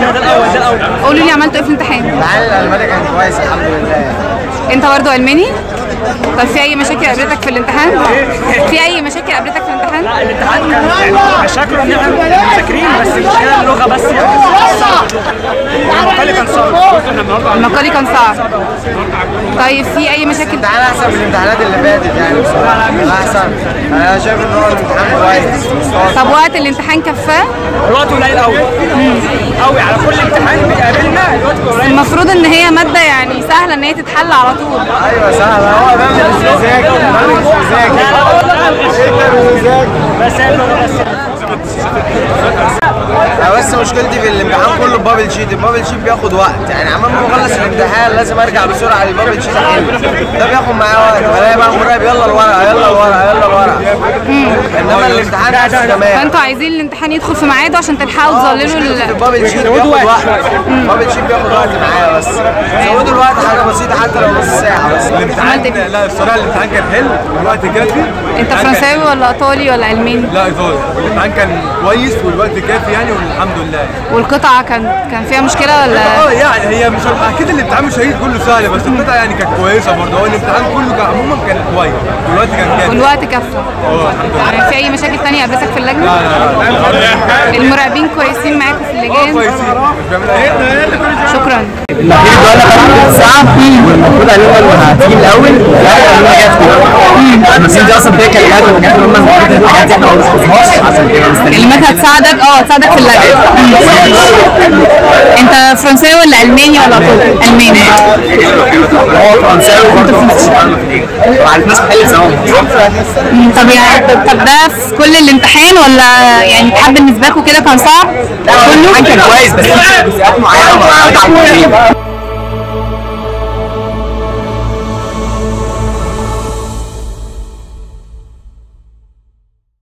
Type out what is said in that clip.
ده الاول ده الاول قولوا لي عملتوا ايه في الامتحان العيال الألماني كان كويس الحمد لله انت برضه الماني طب في اي مشاكل قابلتك في الامتحان في اي مشاكل قابلتك في الامتحان لا الامتحان كان مشاكله ان احنا مذاكرين بس المشكله اللغه بس يعني المقال كان صعب المقالي كان صعب طيب في اي مشاكل الامتحان أحسن من الامتحانات اللي فاتت يعني بصراحة كان أحسن أنا شايف إن هو الامتحان كويس طب وقت الامتحان كفاه الوقت قليل قوي قوي على كل امتحان بيقابلنا الوقت قليل المفروض ان هي ماده يعني سهله ان هي تتحل على طول أيوه سهل هو ده اللي مش مذاكر ده اللي مش مذاكر بس هي اللغه بس أنا بس مشكلتي في الامتحان كله بابل شيت البابل شيت بياخد وقت يعني عمال ما بخلص الامتحان لازم ارجع بسرعه للبابل شيت احل ده بياخد معايا وقت بلاقي بقى المراقب يلا الورقه يلا الورقه يلا الورقه انما الامتحان نفسه تمام فانتوا عايزين الامتحان يدخل في ميعاده عشان تلحقوا تظللوا ال- البابل شيت بياخد وقت البابل شيت بياخد وقت معايا بس زودوا الوقت حاجه بسيطه حتى لو نص ساعه بس عملت ايه؟ لا الصراحه الامتحان كان حلو والوقت كافي انت فرنساوي ولا ايطالي ولا الماني لا ايطالي والامتحان كان كويس والوقت كافي يعني والحمد لله والقطعه كان كان فيها مشكله ولا اه يعني هي مش اكيد الامتحان مش هيجي كله سهل بس القطعه يعني كانت كويسه برضه هو الامتحان كله كان عموما كان كويس والوقت كان كافي والوقت كفى اه الحمد لله يعني في اي مشاكل تانية قابلتك في اللجنه لا لا لا المراقبين كويسين معاكم في اه اللجان كويسين مش بيعملوا اي حاجه شكرا ساعة والمفروض عليهم هتيجي الأول لا قالوا جت المسؤولين دي أصلا فيها كلمات والحاجات اللي هم المفروض الحاجات دي احنا ما بنشوفهاش عشان كده مستنيين كلمات هتساعدك اه هتساعدك في اللجنه انت فرنساوي ولا الماني ولا ايطالي الماني هو فرنساوي وبرضه فرنساوي ما عرفناش نحل سوا مم، طب يعني طب طب ده في كل الامتحان ولا يعني الامتحان بالنسبه لكم كده كان صعب كله كان كويس بس في جزئيات معينة ما عرفناش